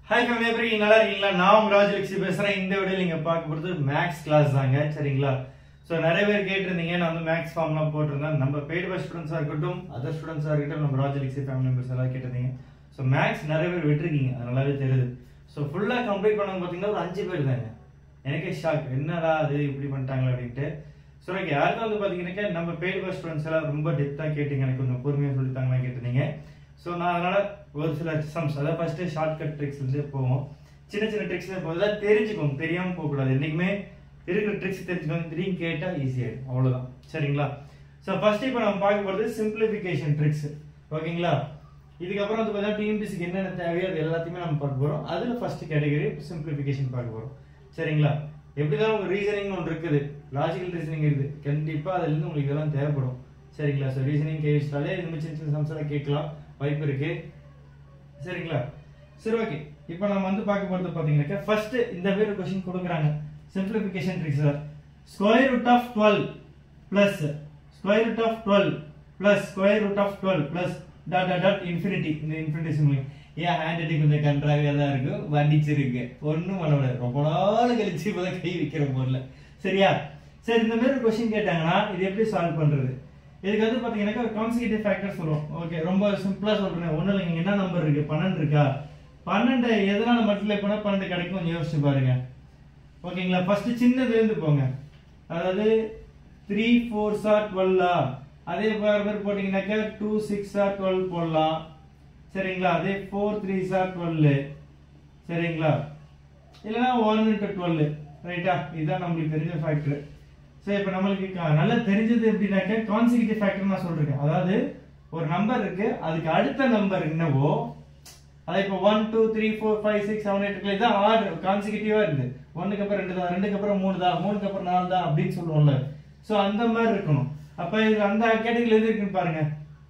Hi family எப்படி இருக்கீங்க? நல்லா இருக்கீங்களா நான் உங்க ராஜலட்சுமி பேசுறேன் இந்த வீடியோ நீங்க பார்க்க போறது மேக்ஸ் கிளாஸ் தாங்க சரிங்களா ஸோ நிறைய பேர் கேட்டிருந்தீங்க நான் வந்து மேக்ஸ் ஃபார்ம்லாம் போட்டிருந்தேன் நம்ம பெய்டு பஸ் ஸ்டூடெண்ட்ஸாக இருக்கட்டும் அதர் ஸ்டூடெண்ட்ஸாக இருக்கட்டும் நம்ம ராஜலட்சுமி ஃபேமிலி மெம்பர்ஸ் எல்லாம் கேட்டிருந்தீங்க ஸோ மேக்ஸ் நிறைய பேர் விட்டுருக்கீங்க அது நல்லாவே தெரியுது ஸோ ஃபுல்லாக கம்ப்ளீட் பண்ணவங்க பார்த்தீங்கன்னா ஒரு அஞ்சு பேர் தாங்க எனக்கே ஷாக் என்னடா அது இப்படி பண்ணிட்டாங்களே அப்படின்ட்டு ஸோ ஓகே யாருக்கும் வந்து பார்த்தீங்கன்னாக்கா நம்ம பெய்டு பஸ் ஸ்டூடெண்ட்ஸ் எல்லாம் ரொம்ப டெப்த்தாக கேட்டீங்க எனக்கு கொஞ்சம் பொறுமையாக சொல்லித்தாங்களா கேட்டிருந்தீங்க ஸோ நான் அதனால ஒரு சில சம்ஸ் அதாவது ஃபர்ஸ்ட் ஷார்ட் கட் ட்ரிக்ஸ் வந்து போவோம் சின்ன சின்ன ட்ரிக்ஸ் போகுது தெரிஞ்சுக்கோங்க தெரியாம போகக்கூடாது என்னைக்குமே இருக்கிற ட்ரிக்ஸ் தெரிஞ்சுக்கோங்க திடீர்னு கேட்டா ஈஸியாயிடும் அவ்வளவுதான் சரிங்களா ஸோ ஃபர்ஸ்ட் இப்போ நம்ம பார்க்க போகிறது சிம்பிளிஃபிகேஷன் ட்ரிக்ஸ் ஓகேங்களா இதுக்கப்புறம் வந்து பார்த்தீங்கன்னா டிஎன்பிசிக்கு என்னென்ன தேவையோ அது எல்லாத்தையுமே நம்ம பார்க்க போகிறோம் அதில் ஃபர்ஸ்ட் கேட்டகரி சிம்பிளிஃபிகேஷன் பார்க்க போகிறோம் சரிங்களா எப்படிதான் உங்க ரீசனிங் ஒன்று இருக்குது லாஜிக்கல் ரீசனிங் இருக்குது கண்டிப்பா அதுல இருந்து உங்களுக்கு இதெல்லாம் தேவைப்படும் சரிங்களா ஸோ ரீசனிங் கேஸ்டாலே இது மாதிரி சின்ன சின்ன சம்ஸ் எல்லாம் கேட்கலாம் வாய்ப்பு இருக்கு சரிங்களா சரி ஓகே இப்போ நம்ம வந்து பார்க்க போறது பாத்தீங்கன்னாக்கா ஃபர்ஸ்ட் இந்த மாதிரி கொஸ்டின் கொடுக்குறாங்க simplification tricks square root of twelve plus square root of twelve plus square root of twelve plus dot dot dot infinity இந்த இன்ஃபினிட்டி சிம்பிள் ஏன் ஹேண்ட் ரைட்டிங் கொஞ்சம் கன்றாவியாக தான் இருக்கு வண்டிச்சிருக்கு ஒன்றும் பண்ண முடியாது ரொம்ப நாள் கழிச்சு இப்போதான் கை வைக்கிற போர்ல சரியா சரி இந்த மாதிரி ஒரு கொஸ்டின் கேட்டாங்கன்னா இது எப்படி சால்வ் பண்றது இதுக்கு வந்து பாத்தீங்கன்னாக்கா ஒரு கான்சிகேட்டிவ் ஃபேக்டர் சொல்லுவோம் ஓகே ரொம்ப சிம்பிளா சொல்றேன் ஒண்ணு இல்லைங்க என்ன நம்பர் இருக்கு பன்னெண்டு இருக்கா பன்னெண்டு எதனால மல்டிப்ளை பண்ணா பன்னெண்டு கிடைக்கும் கொஞ்சம் யோசிச்சு பாருங்க ஓகேங்களா ஃபர்ஸ்ட் சின்னதுல இருந்து போங்க அதாவது த்ரீ ஃபோர் சார் டுவெல்லா அதே மாதிரி போட்டீங்கன்னாக்கா டூ சிக்ஸ் ஆர் டுவெல் போடலாம் சரிங்களா அதே ஃபோர் த்ரீ சார் டுவெல் சரிங்களா இல்லைன்னா ஒன் இன்ட்டு டுவெல் ரைட்டா இதுதான் நம்மளுக்கு தெரிஞ்ச ஃபேக்டர் சரி இப்போ நம்மளுக்கு க- நல்லா தெரிஞ்சது எப்படின்னாக்க கான்சிகூட்டிவ் ஃபேக்டர் நான் சொல்றேன் அதாவது ஒரு நம்பர் இருக்கு அதுக்கு அடுத்த நம்பர் என்னவோ அது இப்போ one two three four five six seven eight இருக்கு இதான் ஆர்டர் கான்சிகூட்டிவா இருக்குது ஒன்றுக்கு அப்புறம் ரெண்டு தான் ரெண்டுக்கு அப்புறம் மூணு தான் மூணுக்கு அப்புறம் நாலு தான் அப்படின்னு சொல்லுவோம்ல ஸோ அந்த மாதிரி இருக்கணும் அப்போ இது அந்த கேட்டகரியில் எது இருக்குன்னு பாருங்க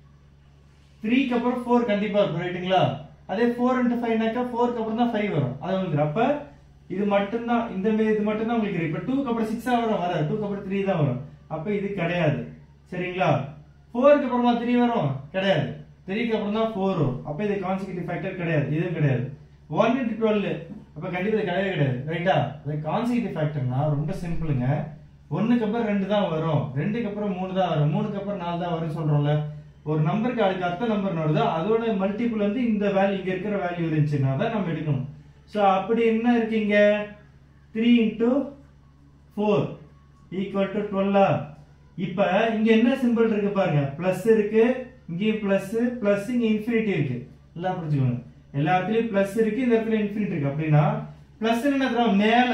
த்ரீக்கு அப்புறம் ஃபோர் கண்டிப்பா இருக்கும் ரைட்டுங்களா அதே ஃபோர் இன்ட்டு ஃபைவ்னாக்கா ஃபோருக்கு அப்புறம் தான் ஃபைவ் வரும் அது உங்களுக்கு அப்ப இது மட்டும்தான் இந்த மாதிரி இது மட்டும்தான் உங்களுக்கு இருக்கு இப்போ டூக்கு அப்புறம் சிக்ஸா வரும் வராது டூக்கு அப்புறம் த்ரீ தான் வரும் அப்ப இது கிடையாது சரிங்களா ஃபோருக்கு அப்புறமா த்ரீ வரும் கிடையாது த்ரீக்கு அப்புறம் தான் ஃபோர் வரும் அப்ப இது கான்சிகூட்டிவ் ஃபேக்டர் கிடையாது இதுவும் கிடையாது ஒன் இன்ட்டு டுவெல் அப்ப கண்டிப்பா இது கிடையவே கிடையாது ரைட்டா அது கான்சிகூட்டிவ் ஃபேக்டர்னா ரொம்ப சிம்பிளுங்க ஒண்ணுக்கு அப்புறம் ரெண்டு தான் வரும் ரெண்டுக்கு அப்புறம் மூணு தான் வரும் மூணுக்கு அப்புறம் நாலு தான் வரும் சொல்றோம்ல ஒரு நம்பருக்கு அதுக்கு அடுத்த நம்பர் வருதோ அதோட மல்டிபிள் வந்து இந்த வேல்யூ இங்க இருக்கிற வேல்யூ இருந்துச்சுன்னா தான் நம்ம எடுக்கணும் ஸோ அப்படி என்ன இருக்கீங்க three into four equal to டுவெல்லா இப்ப இங்க என்ன சிம்பிள் இருக்கு பாருங்க பிளஸ் இருக்கு இங்கேயும் பிளஸ் பிளஸ் இங்க இன்ஃபினிட்டி இருக்கு எல்லாம் புரிஞ்சுக்கோங்க எல்லா இடத்துலயும் பிளஸ் இருக்கு இந்த இடத்துல இன்ஃபினிட்டி இருக்கு அப்படின்னா பிளஸ் என்ன தரும்? மேல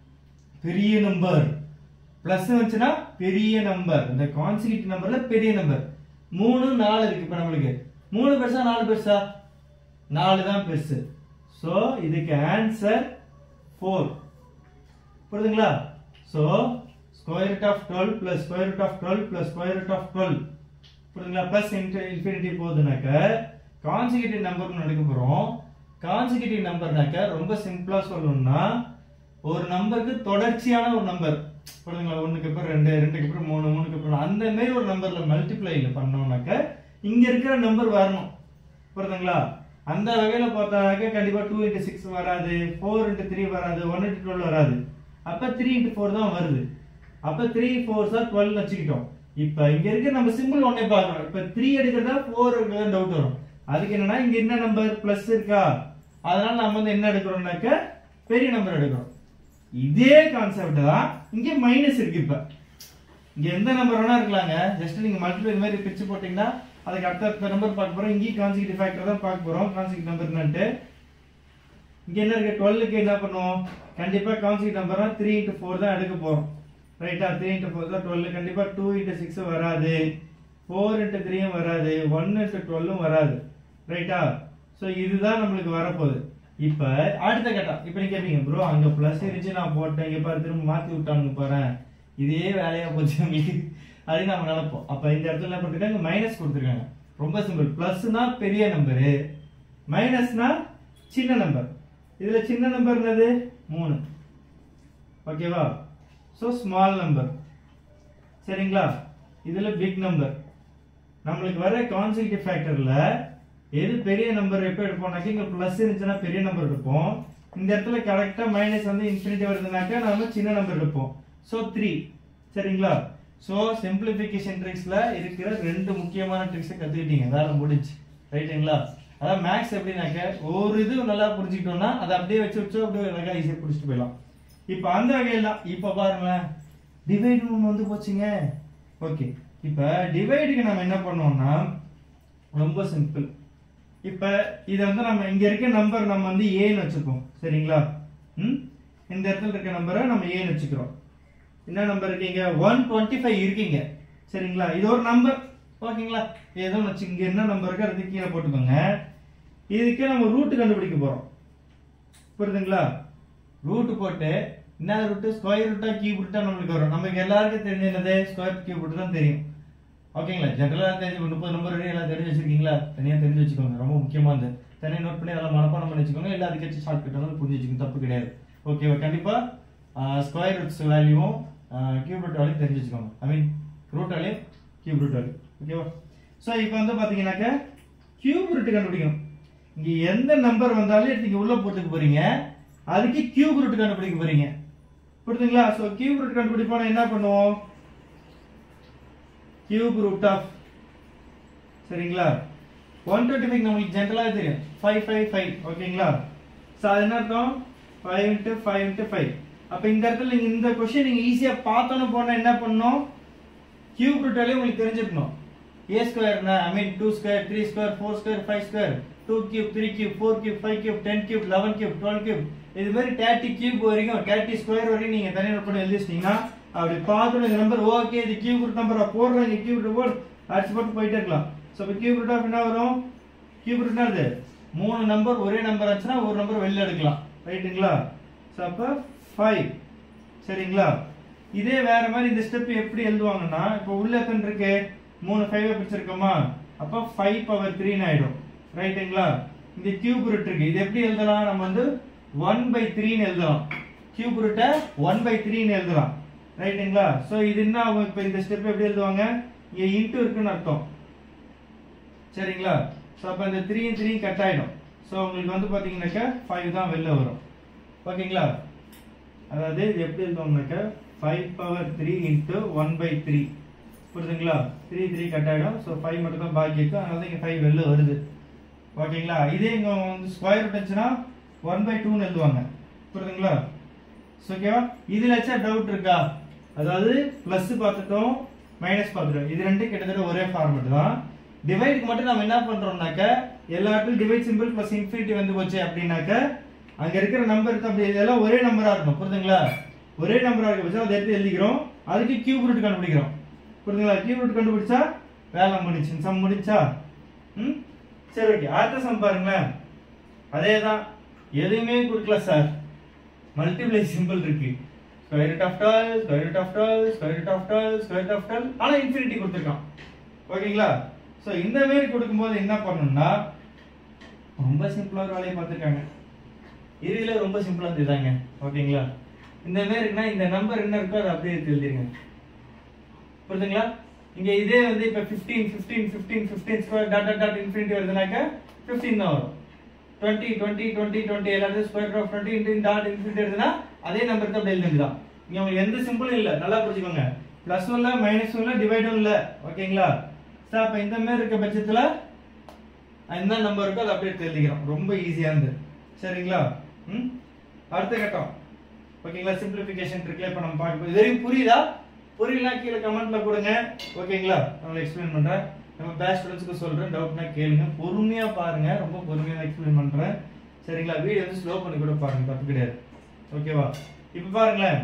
பெரிய நம்பர் பிளஸ் வந்துச்சுன்னா பெரிய நம்பர் இந்த கான்சிக்யூட்டிவ் நம்பர்ல பெரிய நம்பர் மூணு நாலு இருக்கு இப்ப நம்மளுக்கு மூணு பெருசா நாலு பெருசா நாலு தான் பெருசு சோ இதுக்கு ஆன்சர் ஃபோர் புரியுதுங்களா so square root of twelve plus square root of twelve plus square root of twelve புரியுதுங்களா பிளஸ் இன்ஃபினிட்டி போகுதுனாக்க கான்சிகூட்டிவ் நம்பர் எடுக்க போறோம் கான்சிகூட்டிவ் நம்பர்னாக்க ரொம்ப சிம்பிளா சொல்லணும்னா ஒரு நம்பருக்கு தொடர்ச்சியான ஒரு நம்பர் புரியுதுங்களா ஒண்ணுக்கு அப்புறம் ரெண்டு ரெண்டுக்கு அப்புறம் மூணு மூணுக்கு அப்புறம் நாலு. அந்த மாதிரி ஒரு நம்பர்ல மல்டிப்ளைல பண்ணோம்னாக்க இங்க இருக்கிற நம்பர் வரணும் புரியுதுங்களா அந்த வகையில பார்த்தாக்க கண்டிப்பா டூ இன்ட்டு சிக்ஸ் வராது ஃபோர் இன்ட்டு த்ரீ வராது ஒன் இன்ட்டு டுவெல் வராது அப்ப த்ரீ இன்ட்டு ஃபோர் தான் வருது அப்ப த்ரீ ஃபோர் சார் டுவெல் வச்சுக்கிட்டோம் இப்ப இங்க இருக்க நம்ம சிம்பிள் ஒன்னே பார்க்கணும் இப்ப த்ரீ எடுக்கிறதா ஃபோர் எடுக்கிறதா டவுட் வரும் அதுக்கு என்னன்னா இங்க என்ன நம்பர் பிளஸ் இருக்கா அதனால நம்ம வந்து என்ன எடுக்கிறோம்னாக்க பெரிய நம்பர் எடுக்கிறோம் இதே கான்செப்ட் தான் இங்க மைனஸ் இருக்கு இப்ப இங்க எந்த நம்பர் வேணா இருக்கலாங்க ஜஸ்ட் நீங்க மல்டிப்ளை இந்த மாதிரி பிரிச்சு போட்டீங்கன்னா அதுக்கு அடுத்த அடுத்த நம்பர் பார்க்க போறோம் இங்கேயும் கான்சிகூட்டிவ் ஃபேக்டர் தான் பார்க்க போறோம் கான்சிகூட்டிவ் நம்பர் என்னன்ட்டு இங்க என்ன இருக்கு டுவெல்லுக்கு என்ன பண்ணுவோம் கண்டிப்பா consecutive number three into four தான் எடுக்க போறோம் ரைட்டா த்ரீ இன்ட்டு ஃபோர் தான் டுவெல் கண்டிப்பா டூ இன்ட்டு சிக்ஸ் வராது ஃபோர் இன்ட்டு த்ரீயும் வராது ஒன் இன்ட்டு டுவெல்லும் வராது ரைட்டா ஸோ இதுதான் நம்மளுக்கு வரப்போகுது இப்ப அடுத்த கட்டம் இப்ப நீங்க கேப்பீங்க ப்ரோ அங்க பிளஸ் இருந்துச்சு நான் போட்டேன் இங்க பாரு திரும்ப மாத்தி விட்டானுங்க பாரு இதே வேலையா போச்சு உங்களுக்கு அப்படின்னு நம்ம நினைப்போம் அப்ப இந்த இடத்துல என்ன பண்ணிருக்காங்க மைனஸ் கொடுத்துருக்காங்க ரொம்ப சிம்பிள் பிளஸ்னா பெரிய நம்பரு மைனஸ்னா சின்ன நம்பர் இதுல சின்ன நம்பர் என்னது மூணு ஓகேவா ஸோ ஸ்மால் நம்பர் சரிங்களா இதுல பிக் நம்பர் நம்மளுக்கு வர கான்சிகூட்டிவ் ஃபேக்டர்ல எது பெரிய நம்பர் எப்போ எடுப்போம்னாக்க இங்க பிளஸ் இருந்துச்சுன்னா பெரிய நம்பர் எடுப்போம் இந்த இடத்துல கரெக்டா மைனஸ் வந்து இன்ஃபினிட்டி வருதுனாக்கா நம்ம சின்ன நம்பர் எடுப்போம் ஸோ த்ரீ சரிங்களா ஸோ சிம்பிளிஃபிகேஷன் ட்ரிக்ஸ்ல இருக்கிற ரெண்டு முக்கியமான ட்ரிக்ஸை கத்துக்கிட்டீங்க வேலை முடிஞ்சு ரைட்டுங்களா அதான் மேக்ஸ் எப்படின்னாக்க ஒரு இது நல்லா புரிஞ்சுக்கிட்டோம்னா அதை அப்படியே வச்சு வச்சு அப்படியே அழகா ஈஸியாக பிடிச்சிட்டு போயிடலாம் இப்போ அந்த வகையில் தான் இப்போ பாருங்களேன் டிவைடு ஒன்று வந்து போச்சுங்க ஓகே இப்போ டிவைடுக்கு நம்ம என்ன பண்ணுவோம்னா ரொம்ப சிம்பிள் இப்போ இதை வந்து நம்ம இங்க இருக்க நம்பர் நம்ம வந்து ஏன்னு வச்சுப்போம் சரிங்களா ம் இந்த இடத்துல இருக்க நம்பரை நம்ம ஏன்னு வச்சுக்கிறோம் என்ன நம்பர் இருக்கீங்க ஒன் டுவெண்ட்டி ஃபைவ் இருக்கீங்க சரிங்களா இது ஒரு நம்பர் ஓகேங்களா ஏதோ வச்சு இங்க என்ன நம்பர் இருக்கு அதுக்கு கீழே போட்டுக்கோங்க இதுக்கு நம்ம ரூட் கண்டுபிடிக்க போறோம் புரியுதுங்களா ரூட் போட்டு என்ன ரூட் ஸ்கொயர் ரூட்டா கியூப் ரூட்டா நம்மளுக்கு வரும் நமக்கு எல்லாருக்கும் தெரிஞ்ச என்னது ஸ்கொயர் கியூப் ரூட் தான் தெரியும் ஓகேங்களா ஜென்ரலாக தெரிஞ்சு முப்பது நம்பர் வரையும் எல்லாம் தெரிஞ்சு வச்சிருக்கீங்களா தனியாக தெரிஞ்சு வச்சுக்கோங்க ரொம்ப முக்கியமானது தனியாக நோட் பண்ணி அதெல்லாம் மனப்பாடம் பண்ணி வச்சுக்கோங்க இல்லை அதுக்காச்சும் ஷார்ட் கட் வந்து புரிஞ்சு வச்சுக்கோங்க தப்பு கிடையாது ஓகேவா கண்டிப்பாக ஸ்கொயர் ரூட்ஸ் வேல்யூவும் கியூப் ரூட் வேல்யூ தெரிஞ்சு வச்சுக்கோங்க I mean root value cube root value ஓகேவா ஸோ இப்போ வந்து பார்த்தீங்கன்னாக்க கியூப் ரூட் கண்டுபிடிக்கணும் இங்கே எந்த நம்பர் வந்தாலும் எடுத்து இங்கே உள்ள போட்டுக்க போறீங்க அதுக்கு கியூப் ரூட் கண்டுபிடிக்க போறீங்க புரியுதுங்களா ஸோ கியூப் ரூட் கண்டுபிடிப்போம் என்ன பண்ணுவோம் கியூப் ரூட் ஆஃப் சரிங்களா ஒன் டுவெண்ட்டி ஃபைவ் நம்மளுக்கு ஜென்ரலாக தெரியும் ஃபைவ் ஃபைவ் ஃபைவ் ஓகேங்களா ஸோ அது என்ன அர்த்தம் five into five into five அப்போ இந்த இடத்துல நீங்கள் இந்த கொஷின் நீங்கள் ஈஸியாக பார்த்தோன்னு போனால் என்ன பண்ணணும் கியூப் ரூட் வேலையும் உங்களுக்கு தெரிஞ்சிருக்கணும் ஏ ஸ்கொயர்னா I mean two square three square four square five square two cube three cube four cube five cube ten cube eleven cube twelve cube இது மாதிரி தேர்ட்டி கியூப் வரைக்கும் தேர்ட்டி ஸ்கொயர் வரைக்கும் நீங்க தனியாக நோட் பண்ணி எழுதிச்சிட்டீங்கன்னா அப்படி பார்த்துட்டு இந்த நம்பர் ஓகே இது கியூப் ரூட் நம்பரா போடுறோம் இங்க கியூப் ரூட் போட்டு அடிச்சு போட்டு போயிட்டே இருக்கலாம் ஸோ இப்போ கியூப் ரூட் ஆஃப் என்ன வரும் கியூப் ரூட் என்னது மூணு நம்பர் ஒரே நம்பர் ஆச்சுன்னா ஒரு நம்பர் வெளில எடுக்கலாம் ரைட்டுங்களா ஸோ அப்போ ஃபைவ் சரிங்களா இதே வேற மாதிரி இந்த ஸ்டெப் எப்படி எழுதுவாங்கன்னா இப்போ உள்ள எத்தனை இருக்கு மூணு ஃபைவ் பிடிச்சிருக்கோமா அப்போ ஃபைவ் பவர் த்ரீன்னு ஆயிடும் ரைட்டுங்களா இந்த கியூப் ரூட் இருக்கு இது எப்படி எழுதலாம் நம்ம வந்து ஒன் பை த்ரீன்னு எழுதலாம் கியூப் ரூட்டை ஒன் பை த்ரீன்னு எழுதலாம் ரைட்டுங்களா ஸோ இது என்ன ஆகும் இப்போ இந்த ஸ்டெப் எப்படி எழுதுவாங்க இங்க இன்ட்டு இருக்குன்னு அர்த்தம் சரிங்களா ஸோ அப்போ இந்த த்ரீ த்ரீ கட் ஆயிடும் ஸோ உங்களுக்கு வந்து பார்த்தீங்கன்னாக்கா ஃபைவ் தான் வெளில வரும் ஓகேங்களா அதாவது இது எப்படி எழுதுவாங்கனாக்கா five power three into one by three புரியுதுங்களா த்ரீ த்ரீ கட் ஆகிடும் ஸோ ஃபைவ் மட்டும் தான் பாக்கி இருக்கு அதனால தான் இங்கே ஃபைவ் வெளில வருது ஓகேங்களா இதே இங்கே வந்து ஸ்கொயர் ரூட் இருந்துச்சுன்னா ஒன் பை டூன்னு எழுதுவாங்க புரியுதுங்களா ஓகேவா இதுல வச்சா டவுட் இருக்கா அதாவது பிளஸ் பார்த்துட்டோம் மைனஸ் பார்த்துட்டோம் இது ரெண்டும் கிட்டத்தட்ட ஒரே ஃபார்மேட் தான் டிவைடுக்கு மட்டும் நம்ம என்ன பண்றோம்னாக்க எல்லா இடத்துலையும் டிவைட் சிம்பிள் பிளஸ் இன்ஃபினிட்டி வந்து போச்சு அப்படின்னாக்க அங்க இருக்கிற நம்பர் அப்படி இதெல்லாம் ஒரே நம்பரா இருக்கணும் புரியுதுங்களா ஒரே நம்பரா இருக்க பட்சம் அதை எடுத்து எழுதிக்கிறோம் அதுக்கு கியூப் ரூட் கண்டுபிடிக்கிறோம் புரியுதுங்களா கியூப் ரூட் கண்டுபிடிச்சா வேலை முடிச்சு சம் முடிச்சா ம் சரி ஓகே அடுத்த சம் பாருங்களேன் அதே தான் எதுவுமே கொடுக்கல சார் மல்டிப்ளை சிம்பிள் இருக்கு square root of twelve square root of twelve square root of twelve square root of twelve ஆனா இன்ஃபினிட்டி கொடுத்துருக்கான் ஓகேங்களா ஸோ இந்த மாதிரி கொடுக்கும்போது என்ன பண்ணணும்னா ரொம்ப சிம்பிளா ஒரு வேலையை பார்த்துருக்காங்க இதுல ரொம்ப சிம்பிளா இருந்துதாங்க ஓகேங்களா இந்த மாதிரி இருக்குன்னா இந்த நம்பர் என்ன இருக்கோ அதை அப்படியே எடுத்து எழுதிருங்க புரியுதுங்களா இங்க இதே வந்து இப்ப 15 15 15 15 square dot dot dot infinity வருதுனாக்க 15 தான் வரும் 20 20 20 20 எல்லாத்தையும் square of 20 into dot infinity வருதுன்னா அதே நம்பர் தான் எழுதி தான் இங்க உங்களுக்கு எந்த சிம்பிளும் இல்ல நல்லா புரிஞ்சுக்கோங்க பிளஸும் இல்ல மைனஸும் இல்ல டிவைடும் இல்ல ஓகேங்களா சார் அப்ப இந்த மாதிரி இருக்க பட்சத்துல என்ன நம்பர் இருக்கோ அதை அப்படியே எடுத்து எழுதிக்கிறோம் ரொம்ப ஈஸியா இருந்து சரிங்களா ம் அடுத்த கட்டம் ஓகேங்களா சிம்பிளிஃபிகேஷன் ட்ரிக்ல இப்ப நம்ம பார்க்க இது வரைக்கும் புரியுதா புரியலனா கீழே கமெண்ட்ல கொடுங்க ஓகேங்களா நான் எக்ஸ்பிளைன் பண்றேன் நம்ம பேட்ச் ஸ்டூடெண்ட்ஸ்க்கு சொல்றேன் டவுட்னா கேளுங்க பொறுமையா பாருங்க ரொம்ப பொறுமையா எக்ஸ்பிளைன் பண்றேன் சரிங்களா வீடியோ வந்து ஸ்லோ பண்ணி கூட பாருங்க தப்பு கிடையாது ஓகேவா இப்போ பாருங்களேன்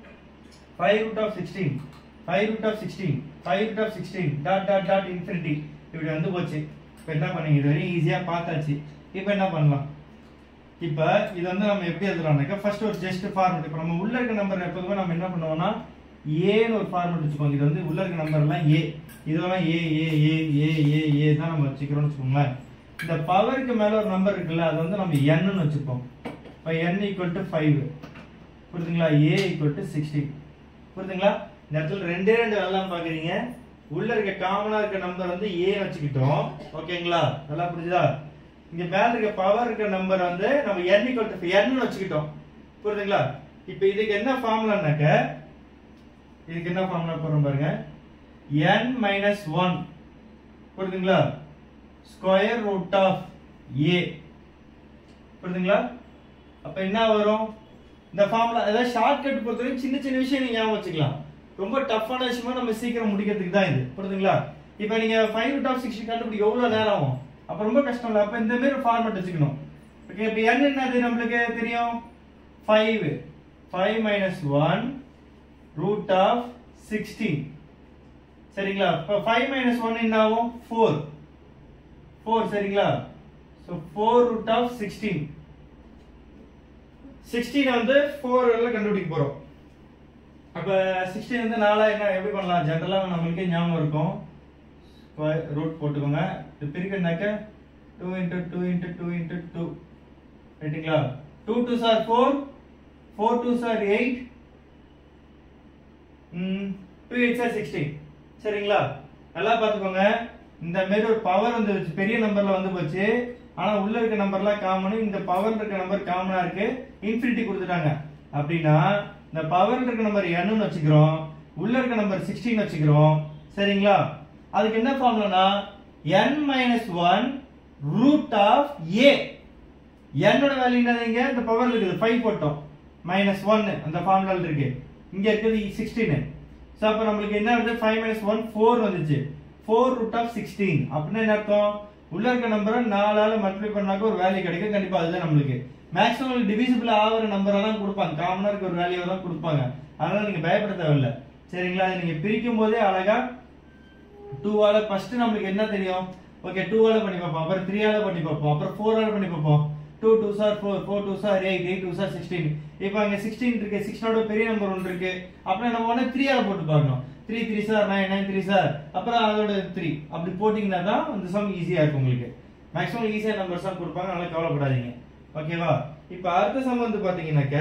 5 root of 16 5 root of 16 5 root of 16 dot dot dot infinity இப்படி வந்து போச்சு இப்போ என்ன பண்ணீங்க இது வரையும் ஈஸியா பார்த்தாச்சு இப்போ என்ன பண்ணலாம் இப்போ இது வந்து நம்ம எப்படி எழுதலாம்னாக்கா ஃபர்ஸ்ட் ஒரு ஜஸ்ட் ஃபார்மெட் இப்போ நம்ம உள்ள இருக்க நம்பர் எப்போதுமே நம்ம என்ன பண்ணுவோம்னா ஏன்னு ஒரு ஃபார்மெட் வச்சுக்கோங்க இது வந்து உள்ள இருக்க நம்பர்லாம் ஏ இதெல்லாம் ஏ ஏ ஏ ஏ ஏ ஏ தான் நம்ம வச்சுக்கிறோம்னு வச்சுக்கோங்களேன் இந்த பவருக்கு மேல ஒரு நம்பர் இருக்குல்ல அது வந்து நம்ம என்னன்னு வச்சுப்போம் இப்போ n ஈக்குவல் டு ஃபைவ் புரியுதுங்களா ஏ ஈக்குவல் டு சிக்ஸ்டீன் புரியுதுங்களா இந்த இடத்துல ரெண்டே ரெண்டு வேலைலாம் பார்க்குறீங்க உள்ள இருக்க காமனா இருக்க நம்பர் வந்து ஏ வச்சுக்கிட்டோம் ஓகேங்களா நல்லா புரியுதா இங்க மேல இருக்க பவர் இருக்க நம்பர் வந்து நம்ம n equal to n வச்சுக்கிட்டோம் புரியுதுங்களா இப்போ இதுக்கு என்ன ஃபார்முலானாக்க இதுக்கு என்ன ஃபார்முலா போடுறோம் பாருங்க n மைனஸ் ஒன் புரியுதுங்களா ஸ்கொயர் ரூட் ஆஃப் ஏ புரியுதுங்களா அப்ப என்ன வரும் இந்த ஃபார்முலா அதாவது ஷார்ட்கட் பொறுத்தவரைக்கும் சின்ன சின்ன விஷயம் நீங்க ஞாபகம் வச்சுக்கலாம் ரொம்ப டஃப்பான விஷயமா நம்ம சீக்கிரம் முடிக்கிறதுக்கு தான் இது புரியுதுங்களா இப்போ நீங்க ஃபைவ் ரூட் ஆஃப் சிக்ஸ்டி கண்டுபிடிக்க எவ்வளவு நேரம் ஆகும் அப்ப ரொம்ப கஷ்டம் இல்லை அப்ப இந்த மாதிரி ஃபார்மேட் வச்சுக்கணும் ஓகே இப்போ n என்னது நம்மளுக்கு தெரியும் five five minus one root of sixteen சரிங்களா இப்போ ஃபைவ் மைனஸ் ஒன் என்ன ஆகும் ஃபோர் ஃபோர் சரிங்களா so four root of sixteen sixteen வந்து ஃபோர் கண்டுபிடிக்க போறோம் அப்ப சிக்ஸ்டீன் வந்து நாலா என்ன எப்படி பண்ணலாம் ஜென்ரலா நம்மளுக்கே ஞாபகம் இருக்கும் ரூட் போட்டுக்கோங்க இது பிரிக்கணுனாக்க two into two into two into two ரைட்டுங்களா two two sir four four two sir eight two eight are sixteen சரிங்களா நல்லா பார்த்துக்கோங்க இந்த மாதிரி ஒரு பவர் வந்து பெரிய நம்பர்ல வந்து போச்சு ஆனா உள்ள இருக்க நம்பர்லாம் காமன் இந்த பவர் இருக்க நம்பர் காமனா இருக்கு இன்ஃபினிட்டி கொடுத்துட்டாங்க அப்படின்னா இந்த பவர் இருக்க நம்பர் n வச்சுக்கிறோம் உள்ள இருக்க நம்பர் சிக்ஸ்டீன் வச்சுக்கிறோம் சரிங்களா அதுக்கு என்ன ஃபார்முலானா n minus one root of A என்னோட வேல்யூ என்னதுங்க இந்த பவர்ல இருக்குது ஃபைவ் போட்டோம் மைனஸ் ஒன் அந்த ஃபார்முலால இருக்கு இங்க இருக்குது சிக்ஸ்டீன் ஸோ அப்போ நம்மளுக்கு என்ன வருது ஃபைவ் மைனஸ் ஒன் ஃபோர் வந்துச்சு ஃபோர் ரூட் ஆஃப் சிக்ஸ்டீன் அப்படின்னா என்ன அர்த்தம் உள்ள இருக்க நம்பரை நாலால மல்டிப்ளை பண்ணாக்க ஒரு வேல்யூ கிடைக்கும் கண்டிப்பா அதுதான் நம்மளுக்கு மேக்ஸிமம் டிவிசிபிள் ஆகிற நம்பரை தான் கொடுப்பாங்க காமனா இருக்க ஒரு வேல்யூவை தான் கொடுப்பாங்க அதனால நீங்க பயப்பட தேவையில்ல சரிங்களா அதை நீங்க பிரிக்கும் போதே அழகா டூவால ஃபர்ஸ்ட் நம்மளுக்கு என்ன தெரியும் ஓகே டூவால பண்ணி பார்ப்போம் அப்புறம் த்ரீயால பண்ணி பார்ப்போம் அப்புறம் ஃபோரால பண்ணி பார்ப்போம் two two sir four four two sir eight eight two sir sixteen இப்போ அங்கே சிக்ஸ்டீன் இருக்கு சிக்ஸ்டோட பெரிய நம்பர் ஒன்று இருக்கு அப்புறம் நம்ம உடனே த்ரீயால போட்டு பார்க்கணும் three three are nine nine three are அப்புறம் அதோட த்ரீ அப்படி போட்டிங்கன்னா தான் அந்த சம் ஈஸியாக இருக்கும் உங்களுக்கு மேக்ஸிமம் ஈஸியாக நம்பர்ஸ் தான் கொடுப்பாங்க அதனால கவலைப்படாதீங்க ஓகேவா இப்போ அடுத்த சம் வந்து பார்த்தீங்கன்னாக்க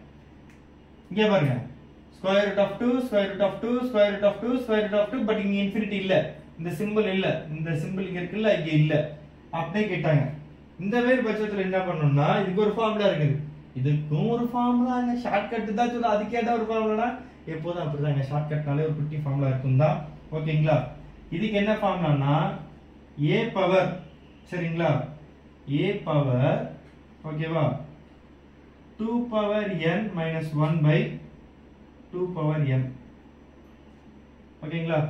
இங்கே பாருங்க square root of two square root of two square root of two square root of two but இங்க இன்ஃபினிட்டி இல்ல இந்த சிம்பிள் இல்ல இந்த சிம்பிள் இங்க இருக்குல்ல இங்க இல்ல அப்படியே கேட்டாங்க இந்த மாதிரி பட்சத்துல என்ன பண்ணணும்னா இதுக்கு ஒரு ஃபார்முலா இருக்குது இதுக்கும் ஒரு ஃபார்முலாங்க ஷார்ட்கட் தான் சொல்ல அது கேட்டா ஒரு ஃபார்முலானா எப்போதும் அப்படிதாங்க ஷார்ட்கட்னாலே ஒரு குட்டி ஃபார்முலா இருக்கும் தான் ஓகேங்களா இதுக்கு என்ன ஃபார்முலானா ஏ பவர் சரிங்களா ஏ பவர் ஓகேவா two power N minus one by two power N ஓகேங்களா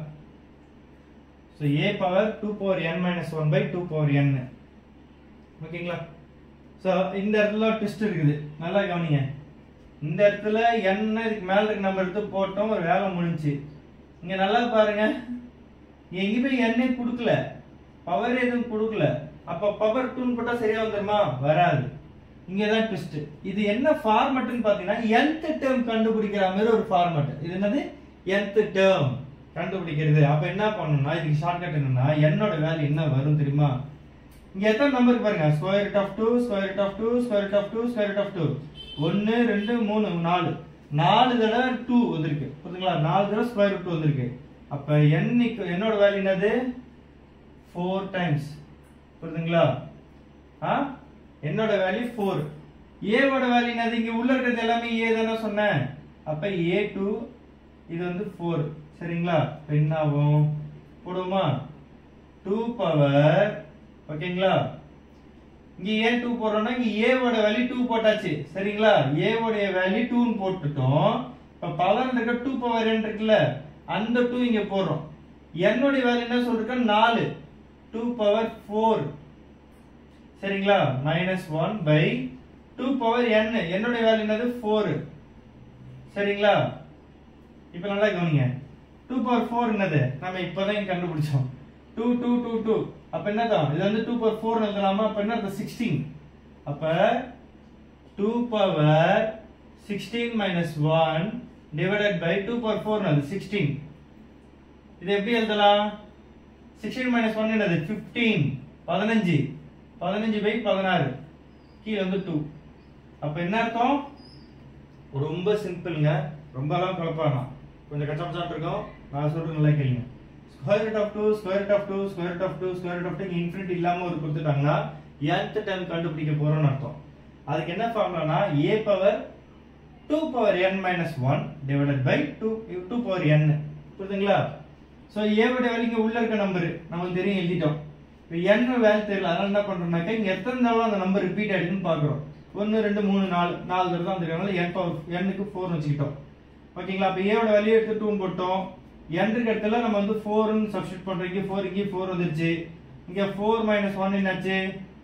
so A power two power N minus one by two power N ஓகேங்களா ஸோ இந்த இடத்துல ட்விஸ்ட் இருக்குது நல்லா கவனிங்க இந்த இடத்துல என்ன இதுக்கு மேல இருக்க நம்பர் எடுத்து போட்டோம் ஒரு வேலை முடிஞ்சுச்சு இங்க நல்லா பாருங்க எங்கேயுமே எண்ணே கொடுக்கல பவர் எதுவும் கொடுக்கல அப்ப பவர் டூன்னு போட்டா சரியா வந்துருமா வராது இங்கதான் ட்விஸ்ட் இது என்ன ஃபார்மட்னு பாத்தீங்கன்னா nth டேர்ம் கண்டுபிடிக்கிற மாதிரி ஒரு ஃபார்மட் இது என்னது nth டேர்ம் கண்டுபிடிக்கிறது அப்ப என்ன பண்ணணும்னா இதுக்கு ஷார்ட்கட் என்னன்னா என்னோட வேல்யூ என்ன வரும் தெரியுமா இங்க எத்தனை நம்பர் பாருங்க square root of two square root of two square root of two square root of two ஒன்னு ரெண்டு மூணு நாலு நாலு தடவை டூ வந்திருக்கு புரியுதுங்களா நாலு தடவை ஸ்கொயர் ரூட் வந்திருக்கு அப்ப n equal- என்னோட வேல்யூ என்னது ஃபோர் டைம்ஸ் புரியுதுங்களா ஆ என்னோட வேல்யூ ஃபோர் ஏவோட வேல்யூ என்னது இங்க உள்ள இருக்கிறது எல்லாமே ஏ தானே சொன்னேன் அப்ப ஏ டூ இது வந்து ஃபோர் சரிங்களா இப்ப என்ன ஆகும் போடுவோமா டூ பவர் ஓகேங்களா இங்க ஏன் டூ போடுறோம்னா இங்க ஏவோட வேல்யூ டூ போட்டாச்சு சரிங்களா ஏவோடைய வேல்யூ டூன்னு போட்டுட்டோம் இப்ப பவர் இருக்க டூ பவர் n இருக்குல்ல அந்த டூ இங்க போடுறோம் என்னுடைய வேல்யூ என்ன சொல்லிருக்க நாலு டூ பவர் ஃபோர் சரிங்களா minus one by two power n என்னுடைய வேல்யூ என்னது ஃபோர் சரிங்களா இப்போ நல்லா கவனிங்க டூ பவர் ஃபோர் என்னது நம்ம இப்போதான் இங்க கண்டுபிடிச்சோம் டூ டூ டூ டூ அப்ப என்னதான் இது வந்து டூ பவர் ஃபோர் எழுதலாமா அப்ப என்ன சிக்ஸ்டீன் அப்ப two power sixteen minus one divided by two power four அது சிக்ஸ்டீன் இது எப்படி எழுதலாம் சிக்ஸ்டீன் மைனஸ் ஒன் என்னது ஃபிஃப்டீன் பதினஞ்சு பதினஞ்சு பை பதினாறு கீழே வந்து டூ அப்ப என்ன அர்த்தம் ரொம்ப சிம்பிள்ங்க ரொம்ப எல்லாம் குழப்பானா கொஞ்சம் கச்சமச்சான் இருக்கும் நான் சொல்றது நல்லா கேளுங்க square root of two square root of two square root of two square root of two infinite இல்லாம ஒரு கொடுத்துட்டாங்கன்னா nth டைம் கண்டுபிடிக்க போறோம்னு அர்த்தம் அதுக்கு என்ன ஃபார்முலானா a power 2 power n minus one divided by two two power n புரியுதுங்களா so ஏவோட வேல்யூ இங்க உள்ள இருக்க நம்பர் நமக்கு தெரியும் எழுதிட்டோம் இப்போ n வேல்யூ தெரியல அதனால என்ன பண்றோம்னாக்கா இங்க எத்தனை தடவை அந்த நம்பர் ரிப்பீட் ஆயிடுதுன்னு பாக்குறோம் ஒன்னு ரெண்டு மூணு நாலு நாலு தடவை தான் தெரியும் n பவர் n-க்கு ஃபோர் வச்சுக்கிட்டோம் ஓகேங்களா அப்போ ஏவோட வேல்யூ எடுத்து டூ போட்டோம் n இருக்கு இடத்துல நம்ம வந்து ஃபோர்னு சப்ஸ்டிட் பண்றோம் இங்க ஃபோர் இங்கே ஃபோர் வந்துருச்சு இங்க ஃபோர் மைனஸ் ஒன் என்னாச்சு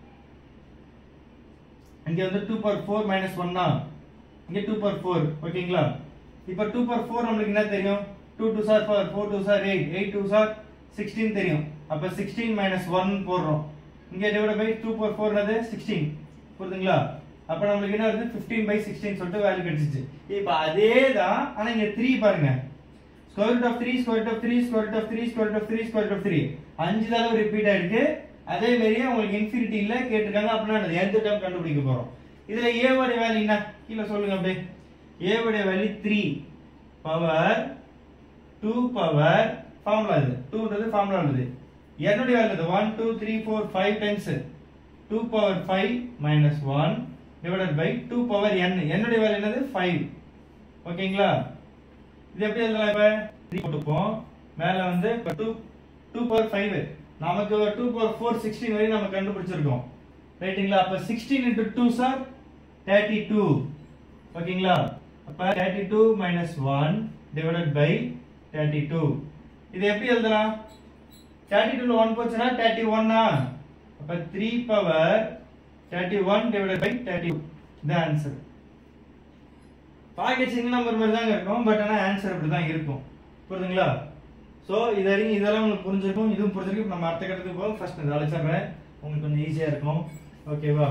இங்க வந்து டூ பவர் ஃபோர் மைனஸ் ஒன்னா இங்க டூ பவர் ஃபோர் ஓகேங்களா இப்போ டூ பவர் ஃபோர் நம்மளுக்கு என்ன தெரியும் two two sir four four two sir eight eight two sir sixteen தெரியும் அப்போ சிக்ஸ்டீன் மைனஸ் ஒன் போடுறோம் இங்க divide by two power four என்னது சிக்ஸ்டீன் புரியுதுங்களா அப்போ நம்மளுக்கு என்ன வருது ஃபிஃப்டீன் பை சிக்ஸ்டீன் சொல்லிட்டு வேல்யூ கிடைச்சிச்சு இப்போ அதே தான் ஆனா இங்க த்ரீ பாருங்க square root of three square of three square of three square of three square of three அஞ்சு தடவை ரிப்பீட் ஆயிருக்கு அதே மாதிரியே உங்களுக்கு இன்ஃபினிட்டி இல்ல கேட்டிருக்காங்க அப்படின்னா எந்த டைம் கண்டுபிடிக்க போறோம் இதுல a உடைய வேல்யூ என்ன கீழே சொல்லுங்க அப்படியே a உடைய value three power two power formula இது டூன்றது ஃபார்முலா இது என்னுடைய வேல்யூ இது one two three four five times two power five minus one divided by two power n என்னுடைய வேல்யூ என்னது ஃபைவ் ஓகேங்களா இது எப்படி எழுதலாம் இப்ப த்ரீ போட்டுப்போம் மேல வந்து இப்ப டூ டூ பவர் ஃபைவ் நமக்கு டூ பவர் ஃபோர் சிக்ஸ்டீன் வரையும் நம்ம கண்டுபிடிச்சிருக்கோம் ரைட்டுங்களா அப்ப sixteen into two sir thirty two ஓகேங்களா அப்ப thirty two minus one divided by thirty two இது எப்படி எழுதலாம் தேர்ட்டி டூல ஒன் போச்சுன்னா தேர்ட்டி ஒன்னா அப்ப three power thirty one divided by thirty இது ஆன்சர் பாக்கெட் சிங்கிள் நம்பர் மாதிரி தாங்க இருக்கும் பட் ஆனா ஆன்சர் இப்படி தான் இருக்கும் புரியுதுங்களா ஸோ இது வரைக்கும் இதெல்லாம் உங்களுக்கு புரிஞ்சிருக்கும் இதுவும் புரிஞ்சிருக்கும் இப்ப நம்ம அடுத்த கட்டத்துக்கு போகும் ஃபர்ஸ்ட் இந்த அழைச்சிடுறேன் உங்களுக்கு கொஞ்சம் ஈஸியா இருக்கும் ஓகேவா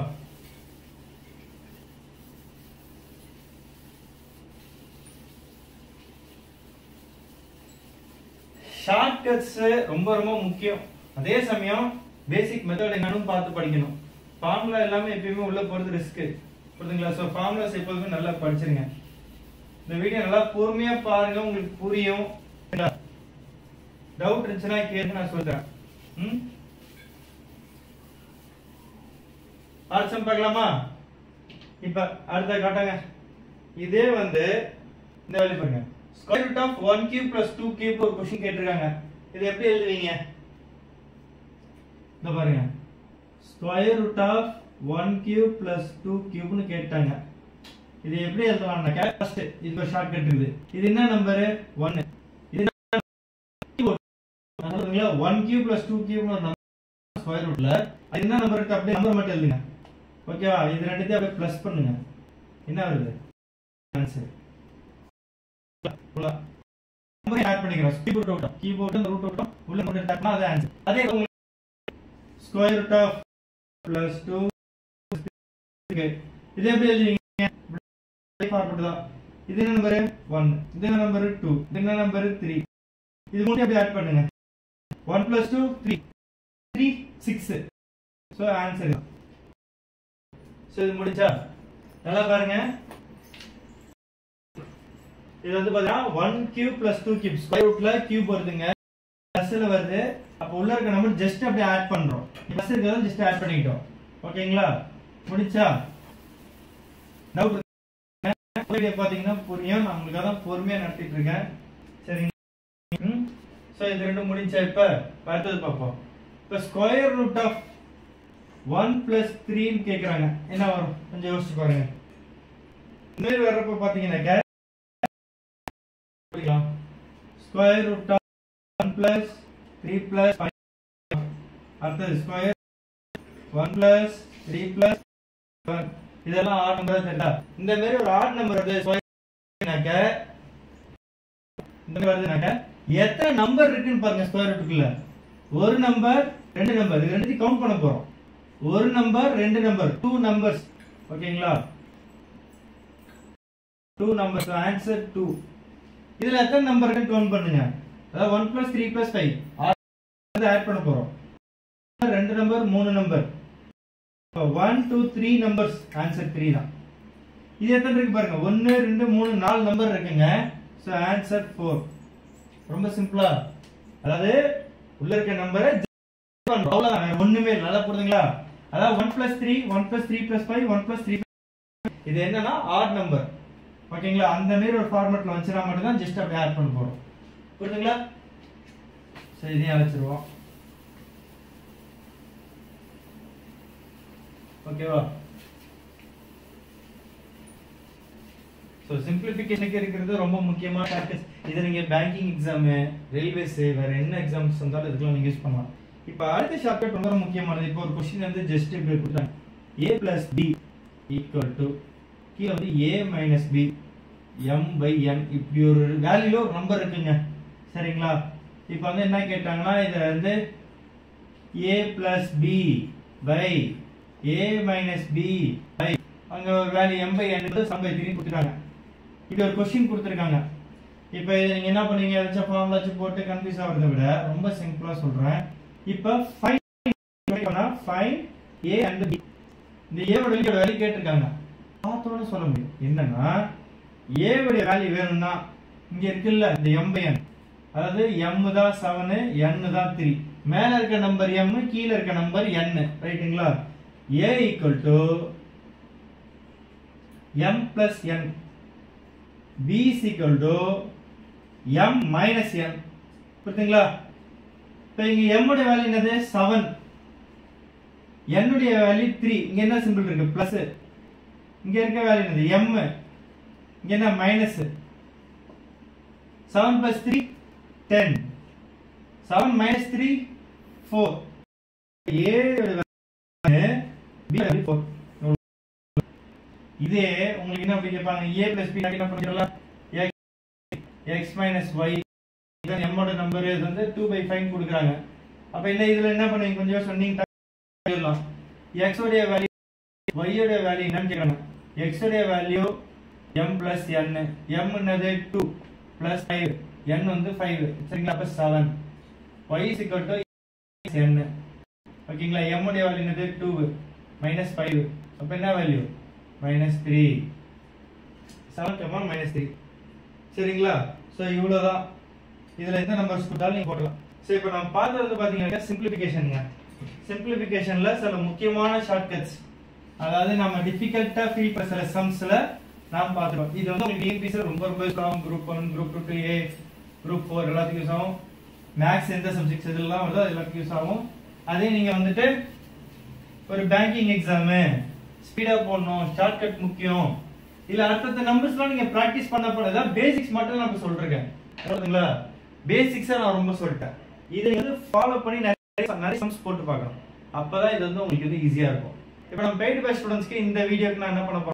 ஷார்ட்கட்ஸ் ரொம்ப ரொம்ப முக்கியம் அதே சமயம் பேசிக் மெத்தட் என்னன்னு பார்த்து படிக்கணும் ஃபார்முலா எல்லாமே எப்பயுமே உள்ள போறது ரிஸ்க் புரியுதுங்களா ஸோ ஃபார்முலாஸ் எப்போதுமே நல்லா படிச்சிருங்க இந்த வீடியோ நல்லா பொறுமையா பாருங்க உங்களுக்கு புரியும் டவுட் இருந்துச்சுன்னா கேட்டு நான் சொல்றேன் ம் ஆட்சம் பார்க்கலாமா இப்ப அடுத்த காட்டுங்க இதே வந்து இந்த வேல்யூ பாருங்க square root of one cube plus two cube ஒரு கொஸ்டின் கேட்டிருக்காங்க இது எப்படி எழுதுவீங்க இந்த பாருங்க square root of one cube plus two கியூப்னு கேட்டாங்க இது எப்படி எழுதலாம்னாக்கா ஃபர்ஸ்ட் இது ஒரு ஷார்ட் கட் இருக்குது இது என்ன நம்பர் ஒன்னு இது ஒன் கியூப் பிளஸ் டூ கியூப்னு ஒரு நம்பர் ஸ்கொயர் ரூட்ல அது என்ன நம்பர் இருக்கு அப்படியே நம்பர் மட்டும் எழுதுங்க ஓகேவா இது ரெண்டுத்தையும் அப்படியே ப்ளஸ் பண்ணுங்க என்ன வருது ஆன்சர் நம்பர் ஆட் பண்ணிக்கிறோம் keyboard out keyboard root out உள்ள நம்பர் டைப்னா அது ஆன்சர் அதே square root of plus two இது எப்படி எழுதுவீங்க ஃபார்மட் தான் இது என்ன நம்பர் ஒன் இது என்ன நம்பர் டூ இது என்ன நம்பர் த்ரீ இது மூணு அப்படியே ஆட் பண்ணுங்க one plus two three three six so answer so இது முடிஞ்சா நல்லா பாருங்க இது வந்து பாத்தீங்கன்னா one cube plus two cube square ரூட்ல கியூப் வருதுங்க பிளஸ்ல வருது அப்ப உள்ள இருக்க நம்பர் ஜஸ்ட் அப்படியே ஆட் பண்றோம் பிளஸ் இருக்கிறத ஜஸ்ட் ஆட் பண்ணிக்கிட்டோம் ஓகேங்களா முடிச்சா டவுட் வீடியோ பாத்தீங்கன்னா புரியும் நான் உங்களுக்கு தான் பொறுமையா நடத்திட்டு இருக்கேன் சரிங்க ஸோ இது ரெண்டும் முடிஞ்சா இப்ப அடுத்தது பார்ப்போம் இப்ப square root of one plus த்ரீன்னு கேக்குறாங்க என்ன வரும் கொஞ்சம் யோசிச்சு பாருங்க இந்த மாதிரி வர்றப்ப பாத்தீங்கன்னாக்க square root of one plus three plus அடுத்தது square one plus three plus இதெல்லாம் ஆட் நம்பர் தெரியல இந்த மாதிரி ஒரு ஆட் நம்பர் வருது ஸ்கொயர்னாக்க இந்த மாதிரி வருதுனாக்க எத்தனை நம்பர் இருக்குன்னு பாருங்க ஸ்கொயர் ரூட்டுக்குள்ள ஒரு நம்பர் ரெண்டு நம்பர் இது ரெண்டுத்தையும் கவுண்ட் பண்ண போறோம் ஒரு நம்பர் ரெண்டு நம்பர் டூ நம்பர்ஸ் ஓகேங்களா டூ நம்பர்ஸ் ஆன்சர் டூ இதுல எத்தனை நம்பர் கவுண்ட் பண்ணுங்க அதாவது one plus three plus five add பண்ண போறோம் ரெண்டு நம்பர் மூணு number one two three numbers answer three தான் இது எத்தனை இருக்கு பாருங்க ஒன்னு ரெண்டு மூணு நாலு நம்பர் இருக்குங்க ஸோ ஆன்சர் ஃபோர் ரொம்ப சிம்பிளா அதாவது உள்ள இருக்க நம்பரை அவ்வளவுதான் வேற ஒண்ணுமே இல்லை நல்லா புரியுதுங்களா அதாவது one plus three one plus three plus five one plus three இது என்னன்னா ஆட் நம்பர் ஓகேங்களா அந்த மாதிரி ஒரு ஃபார்மேட்ல வச்சுனா மட்டும் தான் ஜஸ்ட் அப்படியே ஆட் பண்ண போறோம் புரியுதுங்களா சரி இதையும் அழைச்சிருவோம் ஓகேவா ஸோ சிம்பிளிஃபிகேஷனுக்கு இருக்கிறது ரொம்ப முக்கியமான ஃபேக்டர்ஸ் இது நீங்க பேங்கிங் எக்ஸாமு ரயில்வேஸ் வேற என்ன எக்ஸாம்ஸ் வந்தாலும் இதுக்கெல்லாம் நீங்க யூஸ் பண்ணலாம் இப்போ அடுத்த ஷார்ட்கட் ரொம்ப முக்கியமானது இப்போ ஒரு கொஸ்டின் வந்து ஜஸ்ட் இப்படி கொடுத்தாங்க A plus B equal to கீழே வந்து A minus B M by N இப்படி ஒரு வேல்யூல ஒரு நம்பர் இருக்குங்க சரிங்களா இப்போ வந்து என்ன கேட்டாங்கன்னா இதை வந்து A plus B by A minus B by அங்க ஒரு value M by N sum by three கொடுத்துருக்காங்க இப்படி ஒரு கொஸ்டின் கொடுத்துருக்காங்க இப்போ இதை நீங்க என்ன பண்ணீங்க ஏதாச்சும் ஃபார்முலா வச்சு போட்டு கன்ஃபியூஸ் ஆகிறத விட ரொம்ப சிம்பிளா சொல்றேன் இப்போ fine fine A and B இந்த ஏ உடைய வேல்யூ கேட்டிருக்காங்க பார்த்தோன்னு சொல்ல முடியும் என்னன்னா ஏ உடைய வேல்யூ வேணும்னா இங்க இருக்குல்ல இந்த எம் பை என் அதாவது எம் தான் செவனு என் தான் த்ரீ மேல இருக்க நம்பர் எம் கீழே இருக்க நம்பர் என் ரைட்டுங்களா A equal to M plus N B equal to M minus N புரியுதுங்களா இப்போ இங்க எம் உடைய வேல்யூ என்னது செவன் என்னுடைய வேல்யூ த்ரீ இங்க என்ன சிம்பிள் இருக்கு பிளஸ் இங்க இருக்க வேல்யூ என்னது எம் இங்க என்ன minus seven plus three ten seven minus three four ஏழு ஃபோர் இதே உங்களுக்கு என்ன அப்படி கேட்பாங்க ஏ பிளஸ் பி என்ன பண்ணிக்கலாம் எக்ஸ் மைனஸ் ஒய் இதான் எம்மோட நம்பர் இது வந்து டூ பை ஃபைவ் கொடுக்குறாங்க அப்ப இந்த இதுல என்ன பண்ணுவீங்க கொஞ்சம் சொன்னீங்க எழுதலாம் எக்ஸ் உடைய வேல்யூ y உடைய வேல்யூ என்னன்னு கேக்குறாங்க x உடைய value m plus n m என்னது 2 plus 5 n வந்து 5 சரிங்களா அப்ப 7 y is equal to n ஓகேங்களா m உடைய வேல்யூ என்னது 2 minus 5 அப்ப என்ன வேல்யூ minus 3 7 கமா minus 3 சரிங்களா சோ இவ்வளவுதான் இதுல எந்த நம்பர்ஸ் கொடுத்தாலும் நீங்க போடலாம் சோ இப்போ நம்ம பார்த்தது பாத்தீங்கன்னா சிம்பிளிஃபிகேஷனுங்க சிம்பிளிஃபிகேஷன்ல சில முக்கியமான ஷார்ட்கட்ஸ் அதாவது நம்ம டிஃபிகல்ட்டா ஃபீல் பண்ண சில சம்ஸ்ல நாம் பார்த்துருவோம் இது வந்து உங்களுக்கு இங்கிலீஷ்ல ரொம்ப ரொம்ப யூஸ் ஆகும் group one group two A group four எல்லாத்துக்கும் யூஸ் ஆகும் மேக்ஸ் எந்த சப்ஜெக்ட்ஸ் இதெல்லாம் வருதோ அது எல்லாத்துக்கும் யூஸ் ஆகும் அதே நீங்க வந்துட்டு ஒரு பேங்கிங் எக்ஸாமு ஸ்பீடா போடணும் ஷார்ட்கட் முக்கியம் இல்ல அடுத்தடுத்த நம்பர்ஸ்லாம் நீங்க பிராக்டிஸ் பண்ண போறதா பேசிக்ஸ் மட்டும் நான் சொல்றேன் புரியுதுங்களா பேசிக்ஸா நான் ரொம்ப சொல்லிட்டேன் இதை வந்து ஃபாலோ பண்ணி நிறைய நிறைய சம்ஸ் போட்டு பார்க்கணும் அப்பதான் இது வந்து உங்களுக்கு வந்து ஈஸியா இருக்கும் இப்போ நம்ம பெய்டு பை ஸ்டூடெண்ட்ஸ்க்கு இந்த வீடியோக்கு நான் என்ன பண்ண போறேன்